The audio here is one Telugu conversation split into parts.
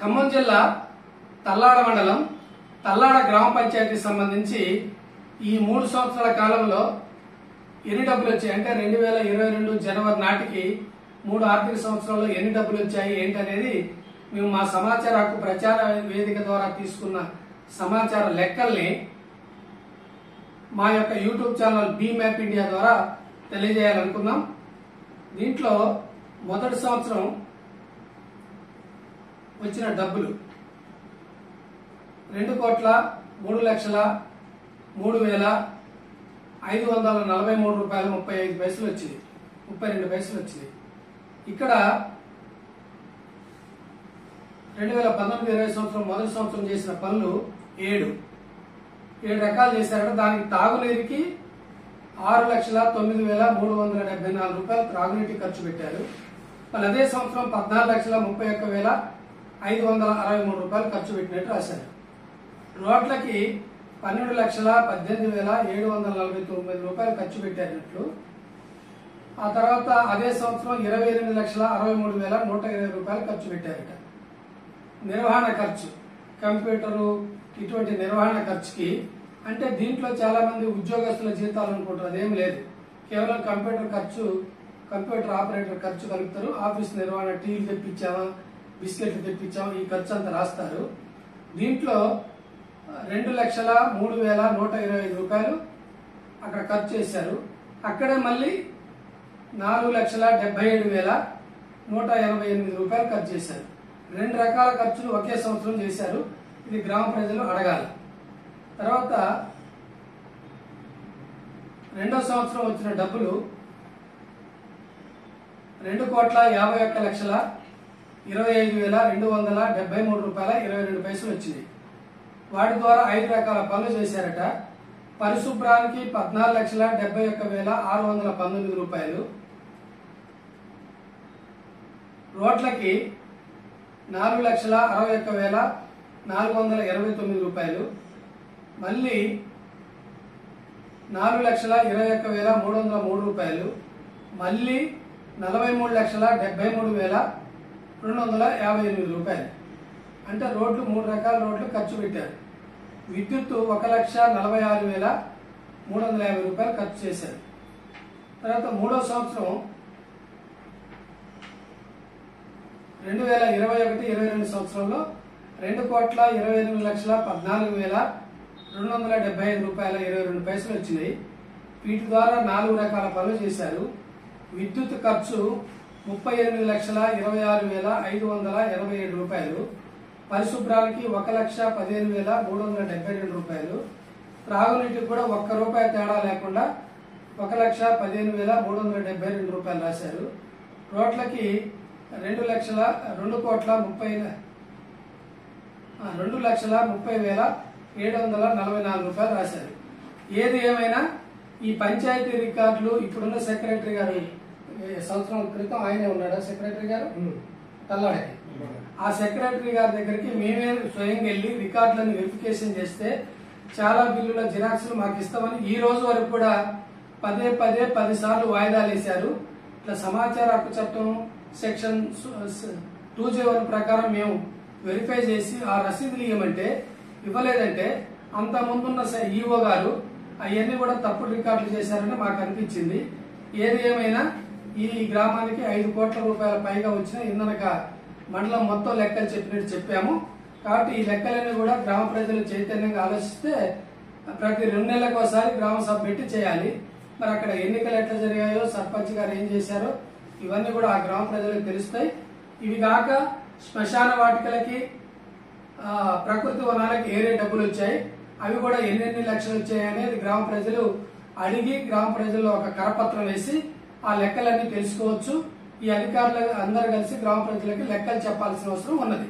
ఖమ్మం జిల్లా తల్లాడ మండలం తల్లాడ గ్రామ పంచాయతీ సంబంధించి ఈ మూడు సంవత్సరాల కాలంలో ఎన్ని డబ్బులు వచ్చాయి అంటే రెండు వేల ఇరవై రెండు జనవరి నాటికి మూడు ఆర్థిక సంవత్సరాల్లో ఎన్ని డబ్బులు వచ్చాయి ఏంటనేది మేము మా సమాచార హక్కు ప్రచార వేదిక ద్వారా తీసుకున్న సమాచార లెక్కల్ని మా యొక్క YouTube channel B map India ద్వారా తెలియజేయాలనుకున్నాం దీంట్లో మొదటి సంవత్సరం వచ్చిన డబ్బులు రెండు కోట్ల మూడు లక్షల మూడు వేల ఐదు వందల నలభై మూడు రూపాయల ముప్పై ఐదు పైసలు వచ్చింది ముప్పై రెండు పైసలు వచ్చింది ఇక్కడ రెండు వేల పంతొమ్మిది ఇరవై సంవత్సరం మొదటి సంవత్సరం చేసిన పనులు ఏడు ఏడు రకాలు చేశారట దానికి తాగునీరుకి ఆరు లక్షల తొమ్మిది వేల మూడు వందల డెబ్బై నాలుగు రూపాయలు త్రాగునీటికి ఖర్చు పెట్టారు మళ్ళీ అదే సంవత్సరం పద్నాలుగు లక్షల ముప్పై ఒక్క వేల ఐదు వందల అరవై మూడు రూపాయలు ఖర్చు పెట్టినట్టు రాశారు రోడ్లకి పన్నెండు లక్షల పద్దెనిమిది వేల ఏడు వందల నలభై తొమ్మిది రూపాయలు ఖర్చు పెట్టారన్నట్లు ఆ తర్వాత అదే సంవత్సరం ఇరవై ఎనిమిది లక్షల అరవై మూడు వేల నూట ఇరవై రూపాయలు ఖర్చు పెట్టారట నిర్వహణ ఖర్చు కంప్యూటరు ఇటువంటి నిర్వహణ ఖర్చుకి అంటే దీంట్లో చాలా మంది ఉద్యోగస్తుల జీతాలు అనుకుంటారు అదేం లేదు కేవలం కంప్యూటర్ ఖర్చు కంప్యూటర్ ఆపరేటర్ ఖర్చు కలుపుతారు ఆఫీస్ నిర్వహణ టీవీలు తెప్పించామా బిస్కెట్లు తెప్పించామా ఈ ఖర్చు అంతా రాస్తారు దీంట్లో రెండు లక్షల మూడు వేల నూట ఇరవై ఐదు రూపాయలు అక్కడ ఖర్చు చేశారు అక్కడే మళ్ళీ నాలుగు లక్షల డెబ్బై ఏడు వేల నూట ఎనభై ఎనిమిది రూపాయలు ఖర్చు చేశారు రెండు రకాల ఖర్చులు ఒకే సంవత్సరం చేశారు ఇది గ్రామ ప్రజలు అడగాలి తర్వాత రెండో సంవత్సరం వచ్చిన డబ్బులు రెండు కోట్ల యాభై ఒక్క లక్షల ఇరవై ఐదు వేల రెండు వందల డెబ్బై మూడు రూపాయల ఇరవై రెండు పైసలు వచ్చింది వాటి ద్వారా ఐదు రకాల పనులు చేశారట పరిశుభ్రానికి పద్నాలుగు లక్షల డెబ్బై ఒక్క వేల ఆరు వందల పంతొమ్మిది రూపాయలు రోడ్లకి నాలుగు లక్షల అరవై ఒక్క వేల నాలుగు వందల ఇరవై తొమ్మిది రూపాయలు మళ్ళీ నాలుగు లక్షల ఇరవై ఒక్క వేల మూడు వందల మూడు రూపాయలు మళ్ళీ నలభై మూడు లక్షల డెబ్బై మూడు వేల రెండు వందల యాభై ఎనిమిది రూపాయలు అంటే రోడ్లు మూడు రకాల రోడ్లు ఖర్చు పెట్టారు విద్యుత్ ఒక లక్ష నలభై ఆరు వేల మూడు వందల యాభై రూపాయలు ఖర్చు చేశారు తర్వాత మూడో సంవత్సరం రెండు వేల ఇరవై ఒకటి ఇరవై రెండు సంవత్సరంలో రెండు కోట్ల ఇరవై ఎనిమిది లక్షల పద్నాలుగు వేల రెండు వందల డెబ్బై ఐదు రూపాయల ఇరవై రెండు పైసలు వచ్చినాయి వీటి ద్వారా నాలుగు రకాల పనులు చేశారు విద్యుత్ ఖర్చు ముప్పై ఎనిమిది లక్షల ఇరవై ఆరు వేల ఐదు వందల ఎనభై ఏడు రూపాయలు పరిశుభ్రానికి ఒక లక్ష పదిహేను వేల మూడు వందల డెబ్బై రెండు రూపాయలు త్రాగునీటికి కూడా ఒక్క రూపాయి తేడా లేకుండా ఒక లక్ష పదిహేను వేల మూడు వందల డెబ్బై రెండు రూపాయలు రాశారు రోడ్లకి రెండు లక్షల రెండు కోట్ల ముప్పై ఆ, రెండు లక్షల ముప్పై వేల ఏడు వందల నలభై నాలుగు రూపాయలు రాశారు ఏది ఏమైనా ఈ పంచాయతీ రికార్డులు ఇప్పుడున్న సెక్రటరీ గారు ఏ సంవత్సరం క్రితం ఆయనే ఉన్నాడా సెక్రటరీ గారు తల్లాడే ఆ సెక్రటరీ గారి దగ్గరికి మేమే స్వయంగా వెళ్ళి రికార్డులను వెరిఫికేషన్ చేస్తే చాలా బిల్లుల జిరాక్స్లు మాకు ఇస్తామని ఈ రోజు వరకు కూడా పదే పదే పది సార్లు వాయిదాలు వేశారు ఇట్లా సమాచార హక్కు చట్టం సెక్షన్ టూ జే వన్ ప్రకారం మేము వెరిఫై చేసి ఆ రసీదులు ఇవ్వమంటే ఇవ్వలేదంటే అంత ముందున్న ఈఓ గారు అవన్నీ కూడా తప్పుడు రికార్డులు చేశారని మాకు అనిపించింది ఏది ఏమైనా ఈ గ్రామానికి ఐదు కోట్ల రూపాయల పైగా వచ్చిన ఇందనక మండలం మొత్తం లెక్కలు చెప్పినట్టు చెప్పాము కాబట్టి ఈ లెక్కలన్నీ కూడా గ్రామ ప్రజలు చైతన్యంగా ఆలోచిస్తే ప్రతి రెండు నెలలకు ఒకసారి గ్రామ సభ పెట్టి చేయాలి మరి అక్కడ ఎన్నికలు ఎట్లా జరిగాయో సర్పంచ్ గారు ఏం చేశారో ఇవన్నీ కూడా ఆ గ్రామ ప్రజలకు తెలుస్తాయి ఇవి కాక శ్మశాన వాటికలకి ఆ, ప్రకృతి వనాలకి ఏరే డబ్బులు వచ్చాయి అవి కూడా ఎన్నెన్ని లక్షలు వచ్చాయి అనేది గ్రామ ప్రజలు అడిగి గ్రామ ప్రజల్లో ఒక కరపత్రం వేసి ఆ లెక్కలన్నీ తెలుసుకోవచ్చు ఈ అధికారులు అందరు కలిసి గ్రామ ప్రజలకి లెక్కలు చెప్పాల్సిన అవసరం ఉన్నది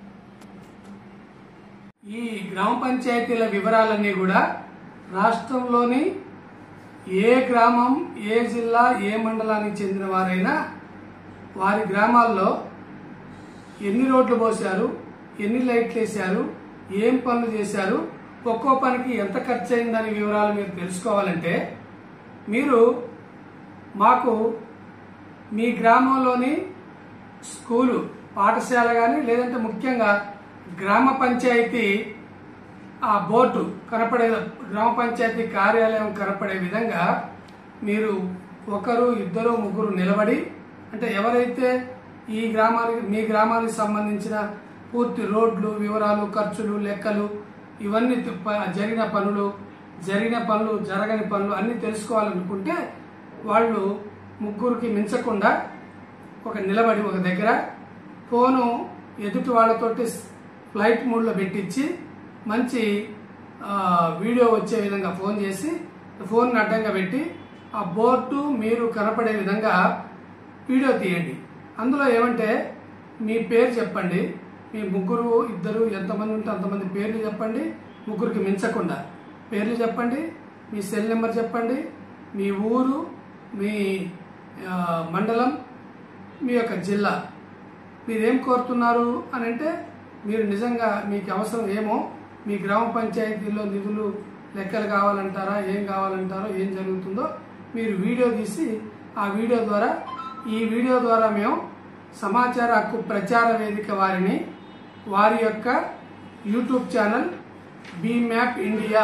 ఈ గ్రామ పంచాయతీల వివరాలన్నీ కూడా రాష్ట్రంలోని ఏ గ్రామం ఏ జిల్లా ఏ మండలానికి చెందిన వారైనా వారి గ్రామాల్లో ఎన్ని రోడ్లు పోశారు ఎన్ని లైట్లు వేశారు ఏం పనులు చేశారు ఒక్కో పనికి ఎంత ఖర్చు అయిందనే వివరాలు మీరు తెలుసుకోవాలంటే మీరు మాకు మీ గ్రామంలోని స్కూలు పాఠశాల కానీ లేదంటే ముఖ్యంగా గ్రామ పంచాయతీ ఆ బోర్డు కనపడే గ్రామ పంచాయతీ కార్యాలయం కనపడే విధంగా మీరు ఒకరు ఇద్దరు ముగ్గురు నిలబడి అంటే ఎవరైతే ఈ గ్రామానికి మీ గ్రామానికి సంబంధించిన పూర్తి రోడ్లు వివరాలు ఖర్చులు లెక్కలు ఇవన్నీ తి- ప- జరిగిన పనులు జరిగిన పనులు జరగని పనులు అన్ని తెలుసుకోవాలనుకుంటే వాళ్ళు ముగ్గురికి మించకుండా ఒక నిలబడి ఒక దగ్గర ఫోను ఎదుటి వాళ్ళతోటి ఫ్లైట్ మోడ్లో పెట్టించి మంచి ఆ, వీడియో వచ్చే విధంగా ఫోన్ చేసి ఫోన్ అడ్డంగా పెట్టి ఆ బోర్డు మీరు కనపడే విధంగా వీడియో తీయండి అందులో ఏమంటే మీ పేరు చెప్పండి మీ ముగ్గురు ఇద్దరు ఎంతమంది ఉంటే అంతమంది పేర్లు చెప్పండి ముగ్గురికి మించకుండా పేర్లు చెప్పండి మీ సెల్ నెంబర్ చెప్పండి మీ ఊరు మీ ఆ, మండలం మీ యొక్క జిల్లా మీరేం కోరుతున్నారు అని అంటే మీరు నిజంగా మీకు అవసరం ఏమో మీ గ్రామ పంచాయతీలో నిధులు లెక్కలు కావాలంటారా ఏం కావాలంటారో ఏం జరుగుతుందో మీరు వీడియో తీసి ఆ వీడియో ద్వారా ఈ వీడియో ద్వారా మేము సమాచార హక్కు ప్రచార వేదిక వారిని వారి యొక్క YouTube channel B map India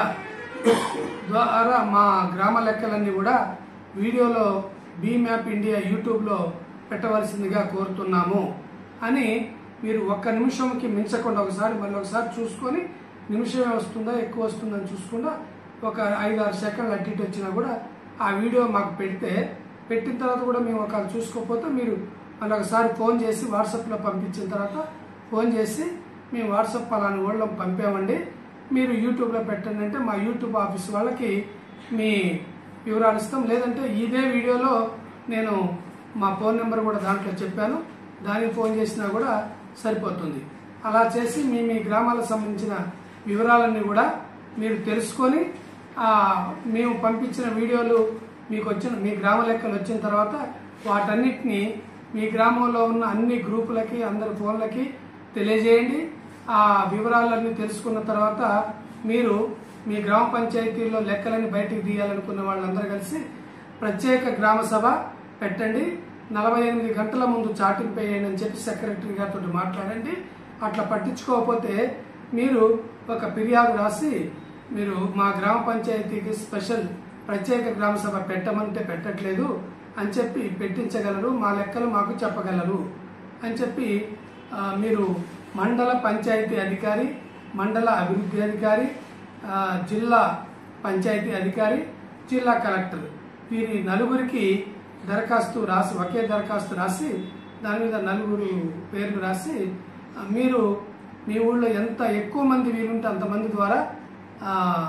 ద్వారా మా గ్రామ లెక్కలన్నీ కూడా వీడియోలో బీ మ్యాప్ ఇండియా యూట్యూబ్లో పెట్టవలసిందిగా కోరుతున్నాము అని మీరు ఒక్క నిమిషంకి మించకుండా ఒకసారి మళ్ళీ ఒకసారి చూసుకొని నిమిషమే వస్తుందా ఎక్కువ వస్తుందని చూసుకుండా ఒక ఐదు ఆరు సెకండ్లు అటు ఇటు వచ్చినా కూడా ఆ వీడియో మాకు పెడితే పెట్టిన తర్వాత కూడా మేము ఒక చూసుకోకపోతే మీరు మళ్ళీ ఒకసారి ఫోన్ చేసి వాట్సాప్లో పంపించిన తర్వాత ఫోన్ చేసి మేము వాట్సాప్ పలాని వాళ్ళం పంపామండి మీరు యూట్యూబ్లో పెట్టండి అంటే మా యూట్యూబ్ ఆఫీస్ వాళ్ళకి మీ వివరాలు ఇస్తాం లేదంటే ఇదే వీడియోలో నేను మా ఫోన్ నెంబర్ కూడా దాంట్లో చెప్పాను దానికి ఫోన్ చేసినా కూడా సరిపోతుంది అలా చేసి మీ మీ గ్రామాలకు సంబంధించిన వివరాలన్నీ కూడా మీరు తెలుసుకొని ఆ, మేము పంపించిన వీడియోలు మీకు వచ్చిన మీ గ్రామ లెక్కలు వచ్చిన తర్వాత వాటన్నిటిని మీ గ్రామంలో ఉన్న అన్ని గ్రూపులకి అందరి ఫోన్లకి తెలియజేయండి ఆ వివరాలన్నీ తెలుసుకున్న తర్వాత మీరు మీ గ్రామ పంచాయతీల్లో లెక్కలని బయటికి తీయాలనుకున్న వాళ్ళందరూ కలిసి ప్రత్యేక గ్రామ సభ పెట్టండి నలభై ఎనిమిది గంటల ముందు చాటింపు వేయండి అని చెప్పి సెక్రటరీ గారితో మాట్లాడండి అట్లా పట్టించుకోకపోతే మీరు ఒక ఫిర్యాదు రాసి మీరు మా గ్రామ పంచాయతీకి స్పెషల్ ప్రత్యేక గ్రామ సభ పెట్టమంటే పెట్టట్లేదు అని చెప్పి పెట్టించగలరు మా లెక్కలు మాకు చెప్పగలరు అని చెప్పి ఆ, మీరు మండల పంచాయతీ అధికారి మండల అభివృద్ధి అధికారి ఆ, జిల్లా పంచాయతీ అధికారి జిల్లా కలెక్టర్ వీరి నలుగురికి దరఖాస్తు రాసి ఒకే దరఖాస్తు రాసి దాని మీద నలుగురు పేర్లు రాసి ఆ, మీరు మీ ఊళ్ళో ఎంత ఎక్కువ మంది వీలుంటే అంతమంది ద్వారా ఆ,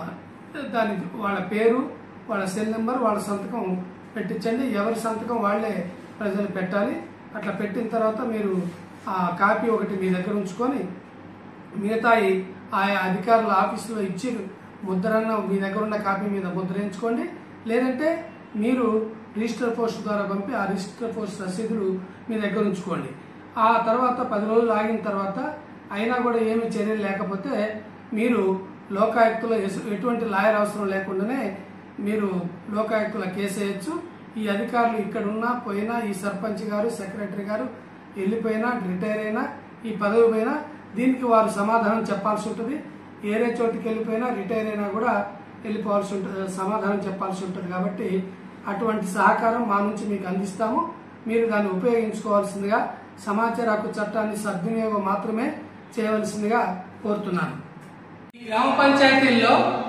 దాని వాళ్ళ పేరు వాళ్ళ సెల్ నెంబర్ వాళ్ళ సంతకం పెట్టించండి ఎవరి సంతకం వాళ్ళే ప్రజలు పెట్టాలి అట్లా పెట్టిన తర్వాత మీరు ఆ కాపీ ఒకటి మీ దగ్గర ఉంచుకొని మిగతాయి ఆయా అధికారుల ఆఫీసులో ఇచ్చి ముద్రన్న మీ దగ్గర ఉన్న కాపీ మీద ముద్రించుకోండి లేదంటే మీరు రిజిస్టర్ పోస్ట్ ద్వారా పంపి ఆ రిజిస్టర్ పోస్ట్ రసీదులు మీ దగ్గర ఉంచుకోండి ఆ తర్వాత పది రోజులు ఆగిన తర్వాత అయినా కూడా ఏమి చర్యలు లేకపోతే మీరు లోకాయుక్తలో ఎస్- ఎటువంటి లాయర్ అవసరం లేకుండానే మీరు లోకాయుక్తలో కేసు వేయచ్చు ఈ అధికారులు ఇక్కడ ఉన్నా పోయినా ఈ సర్పంచ్ గారు సెక్రటరీ గారు వెళ్ళిపోయినా రిటైర్ అయినా ఈ పదవి పోయినా దీనికి వారు సమాధానం చెప్పాల్సి ఉంటుంది ఏరే చోటికి వెళ్ళిపోయినా రిటైర్ అయినా కూడా వెళ్ళిపోవాల్సి ఉంటుంది సమాధానం చెప్పాల్సి ఉంటుంది కాబట్టి అటువంటి సహకారం మా నుంచి మీకు అందిస్తాము మీరు దాన్ని ఉపయోగించుకోవాల్సిందిగా సమాచార హక్కు చట్టాన్ని సద్వినియోగం మాత్రమే చేయవలసిందిగా కోరుతున్నాను ఈ గ్రామ పంచాయతీల్లో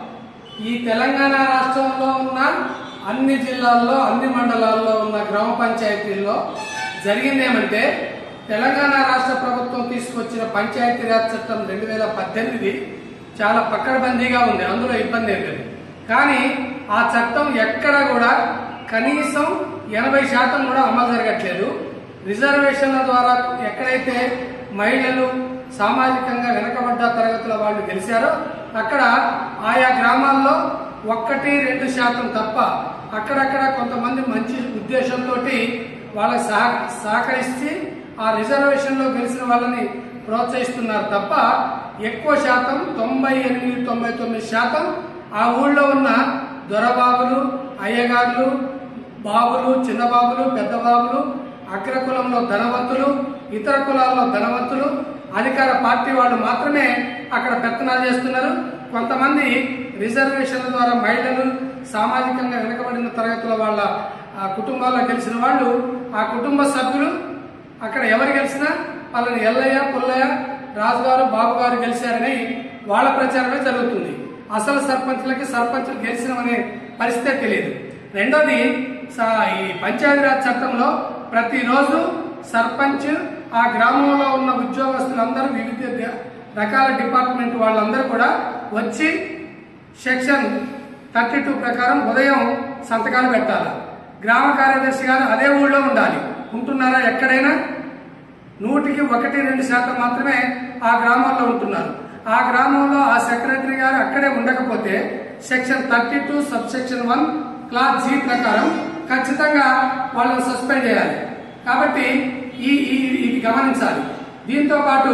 ఈ తెలంగాణ రాష్ట్రంలో ఉన్న అన్ని జిల్లాల్లో అన్ని మండలాల్లో ఉన్న గ్రామ పంచాయతీల్లో జరిగింది ఏమంటే తెలంగాణ రాష్ట్ర ప్రభుత్వం తీసుకొచ్చిన పంచాయతీరాజ్ చట్టం రెండు వేల పద్దెనిమిది చాలా పక్కడబందీగా ఉంది అందులో ఇబ్బంది ఏం లేదు కానీ ఆ చట్టం ఎక్కడ కూడా కనీసం ఎనభై శాతం కూడా అమలు జరగట్లేదు రిజర్వేషన్ల ద్వారా ఎక్కడైతే మహిళలు సామాజికంగా వెనకబడ్డ తరగతుల వాళ్ళు గెలిచారో అక్కడ ఆయా గ్రామాల్లో ఒక్కటి రెండు శాతం తప్ప అక్కడక్కడ కొంతమంది మంచి ఉద్దేశంతో వాళ్ళకి సహ సహకరించి ఆ రిజర్వేషన్ లో గెలిచిన వాళ్ళని ప్రోత్సహిస్తున్నారు తప్ప ఎక్కువ శాతం తొంభై ఎనిమిది తొంభై తొమ్మిది శాతం ఆ ఊళ్ళో ఉన్న దొరబాబులు అయ్యగారులు బాబులు చిన్న బాబులు పెద్ద బాబులు అగ్రకులంలో ధనవంతులు ఇతర కులాల్లో ధనవంతులు అధికార పార్టీ వాళ్ళు మాత్రమే అక్కడ పెత్తనాలు చేస్తున్నారు కొంతమంది రిజర్వేషన్ల ద్వారా మహిళలు సామాజికంగా వెనుకబడిన తరగతుల వాళ్ళ ఆ కుటుంబాల్లో గెలిచిన వాళ్ళు ఆ కుటుంబ సభ్యులు అక్కడ ఎవరు గెలిచినా వాళ్ళని ఎల్లయ్య పుల్లయ్య రాజుగారు బాబు గారు గెలిచారని వాళ్ళ ప్రచారమే జరుగుతుంది అసలు సర్పంచ్లకి సర్పంచులు గెలిచినమనే పరిస్థితే తెలియదు రెండోది స- ఈ పంచాయతీరాజ్ చట్టంలో ప్రతిరోజు సర్పంచ్ ఆ గ్రామంలో ఉన్న ఉద్యోగస్తులందరూ వివిధ ద- రకాల డిపార్ట్మెంట్ వాళ్ళందరూ కూడా వచ్చి సెక్షన్ థర్టీ టూ ప్రకారం ఉదయం సంతకాలు పెట్టాలి గ్రామ కార్యదర్శి గారు అదే ఊళ్ళో ఉండాలి ఉంటున్నారా ఎక్కడైనా నూటికి ఒకటి రెండు శాతం మాత్రమే ఆ గ్రామంలో ఉంటున్నారు ఆ గ్రామంలో ఆ సెక్రటరీ గారు అక్కడే ఉండకపోతే section thirty two sub section one class G ప్రకారం ఖచ్చితంగా వాళ్ళని సస్పెండ్ చేయాలి కాబట్టి ఈ ఈ ఇది గమనించాలి దీంతో పాటు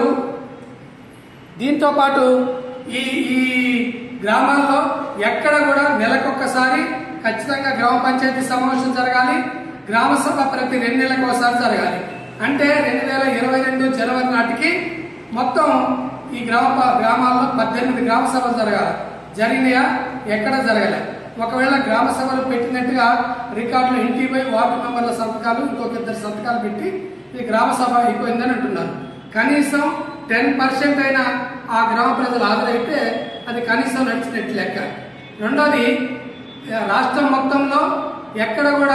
దీంతో పాటు ఈ ఈ గ్రామాల్లో ఎక్కడ కూడా నెలకొక్కసారి ఖచ్చితంగా గ్రామ పంచాయతీ సమావేశం జరగాలి గ్రామ సభ ప్రతి రెండు నెలలకు ఒకసారి జరగాలి అంటే రెండు వేల ఇరవై రెండు జనవరి నాటికి మొత్తం ఈ గ్రామ ప- గ్రామాల్లో పద్దెనిమిది గ్రామ సభలు జరగాలి జరిగినాయా ఎక్కడ జరగలే ఒకవేళ గ్రామ సభలు పెట్టినట్టుగా రికార్డులు ఇంటికి పోయి వార్డు మెంబర్ల సంతకాలు ఇంకొక ఇద్దరు సంతకాలు పెట్టి ఈ గ్రామ సభ అయిపోయిందని అంటున్నారు కనీసం టెన్ పర్సెంట్ అయినా ఆ గ్రామ ప్రజలు హాజరైతే అది కనీసం నడిచినట్టు లెక్క రెండోది ఆ, రాష్ట్రం మొత్తంలో ఎక్కడ కూడా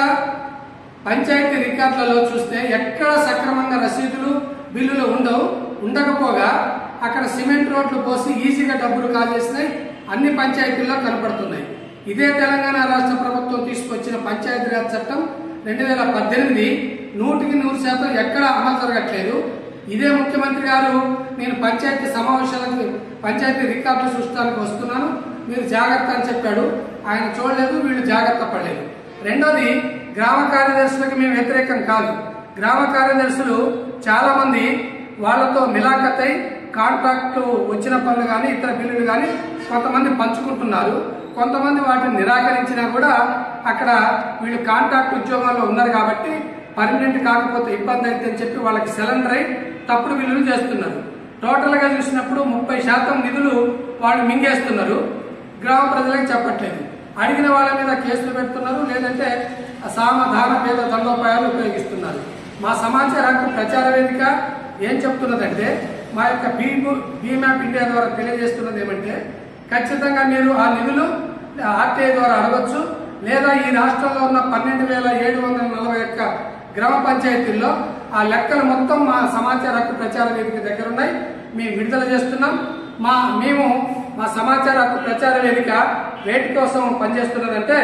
పంచాయతీ రికార్డులలో చూస్తే ఎక్కడ సక్రమంగా రసీదులు బిల్లులు ఉండవు ఉండకపోగా అక్కడ సిమెంట్ రోడ్లు పోసి ఈజీగా డబ్బులు కాజేసినాయి అన్ని పంచాయతీల్లో కనపడుతున్నాయి ఇదే తెలంగాణ రాష్ట్ర ప్రభుత్వం తీసుకొచ్చిన పంచాయతీరాజ్ చట్టం రెండు వేల పద్దెనిమిది నూటికి నూరు శాతం ఎక్కడ అమలు జరగట్లేదు ఇదే ముఖ్యమంత్రి గారు నేను పంచాయతీ సమావేశాలకు పంచాయతీ రికార్డులు సృష్టించడానికి వస్తున్నాను మీరు జాగ్రత్త అని చెప్పాడు ఆయన చూడలేదు వీళ్ళు జాగ్రత్త పడలేదు రెండోది గ్రామ కార్యదర్శులకు మేము వ్యతిరేకం కాదు గ్రామ కార్యదర్శులు చాలా మంది వాళ్ళతో మిలాఖతై కాంట్రాక్ట్ వచ్చిన పనులు కానీ ఇతర బిల్లులు కానీ కొంతమంది పంచుకుంటున్నారు కొంతమంది వాటిని నిరాకరించినా కూడా అక్కడ వీళ్ళు కాంట్రాక్ట్ ఉద్యోగాల్లో ఉన్నారు కాబట్టి పర్మనెంట్ కాకపోతే ఇబ్బంది అయితే అని చెప్పి వాళ్ళకి సిలిండర్ అయి తప్పుడు బిల్లులు చేస్తున్నారు టోటల్ గా చూసినప్పుడు ముప్పై శాతం నిధులు వాళ్ళు మింగేస్తున్నారు గ్రామ ప్రజలకు చెప్పట్లేదు అడిగిన వాళ్ళ మీద కేసులు పెడుతున్నారు లేదంటే సామధాన పేద దండోపాయాలు ఉపయోగిస్తున్నారు మా సమాచార హక్కు ప్రచార వేదిక ఏం చెప్తున్నదంటే మా యొక్క బీ బీ మ్యాప్ ఇండియా ద్వారా తెలియజేస్తున్నది ఏమంటే ఖచ్చితంగా మీరు ఆ నిధులు ఆర్టీఐ ద్వారా అడగొచ్చు లేదా ఈ రాష్ట్రంలో ఉన్న పన్నెండు వేల ఏడు వందల నలభై ఒక్క గ్రామ పంచాయతీల్లో ఆ లెక్కలు మొత్తం మా సమాచార హక్కు ప్రచార వేదిక దగ్గర ఉన్నాయి మేము విడుదల చేస్తున్నాం మా మేము మా సమాచార హక్కు ప్రచార వేదిక వేటి కోసం పనిచేస్తున్నదంటే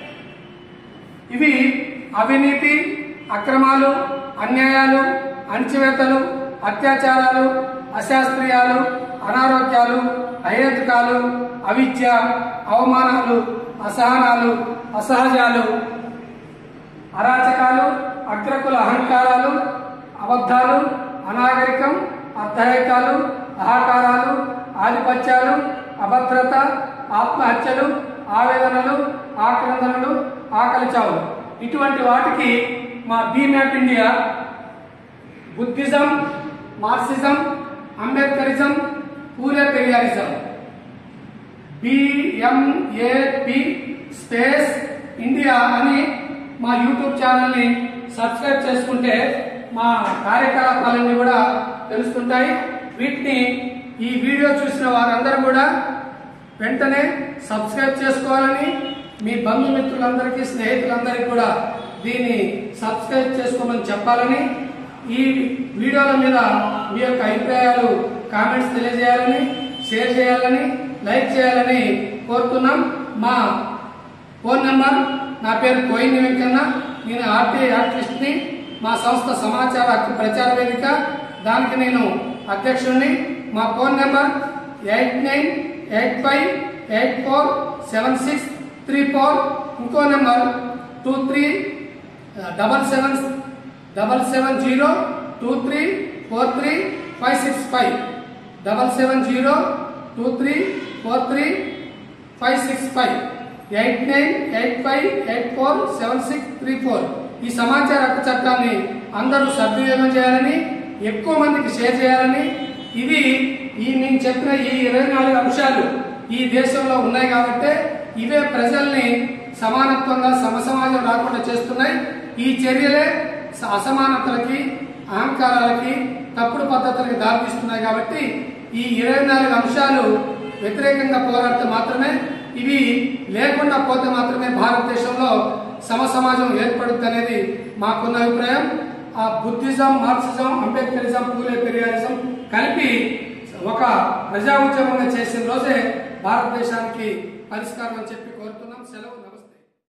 ఇవి అవినీతి అక్రమాలు అన్యాయాలు అణచివేతలు అత్యాచారాలు అశాస్త్రీయాలు అనారోగ్యాలు అహేతుకాలు అవిద్య అవమానాలు అసహనాలు అసహజాలు అరాచకాలు అగ్రకుల అహంకారాలు అబద్ధాలు అనాగరికం అర్ధహేకాలు అహకారాలు ఆధిపత్యాలు అభద్రత ఆత్మహత్యలు ఆవేదనలు ఆక్రందనలు ఆకలి చావులు ఇటువంటి వాటికి మా B map India Buddhism Marxism Ambedkarism Phule Periyarism BMAP space India అని మా యూట్యూబ్ ఛానల్ని సబ్స్క్రైబ్ చేసుకుంటే మా కార్యకలాపాలన్నీ కూడా తెలుస్తుంటాయి వీటిని ఈ వీడియో చూసిన వారందరూ కూడా వెంటనే సబ్స్క్రైబ్ చేసుకోవాలని మీ బంధుమిత్రులందరికీ స్నేహితులందరికీ కూడా దీన్ని సబ్స్క్రైబ్ చేసుకోమని చెప్పాలని ఈ వీడియోల మీద మీ యొక్క అభిప్రాయాలు కామెంట్స్ తెలియజేయాలని షేర్ చేయాలని లైక్ చేయాలని కోరుతున్నాం మా ఫోన్ నెంబర్ నా పేరు కోయిని వెంకన్న నేను ఆర్టీఐ యాక్టివిస్ట్ని మా సంస్థ సమాచార హక్కు ప్రచార వేదిక దానికి నేను అధ్యక్షుడిని మా phone number eight nine eight five eight four seven six three four ఇంకో number two three double seven double seven zero two three four three five six five double seven zero two three four three five six five eight nine eight five eight four seven six three four ఈ సమాచార హక్కు చట్టాన్ని అందరూ సద్వినియోగం చేయాలని ఎక్కువ మందికి షేర్ చేయాలని ఇది ఈ నేను చెప్పిన ఈ ఇరవై నాలుగు అంశాలు ఈ దేశంలో ఉన్నాయి కాబట్టి ఇవే ప్రజల్ని సమానత్వంగా సమసమాజం రాకుండా చేస్తున్నాయి ఈ చర్యలే స- అసమానతలకి అహంకారాలకి తప్పుడు పద్ధతులకి దారితీస్తున్నాయి కాబట్టి ఈ ఇరవై నాలుగు అంశాలు వ్యతిరేకంగా పోరాడితే మాత్రమే ఇవి లేకుండా పోతే మాత్రమే భారతదేశంలో సమ సమాజం ఏర్పడుద్ది అనేది మాకున్న అభిప్రాయం ఆ Buddhism Marxism Ambedkarism Phule Periyarism కలిపి ఒక ప్రజా ఉద్యమంగా చేసిన రోజే భారతదేశానికి పరిష్కారం అని చెప్పి కోరుతున్నాం సెలవు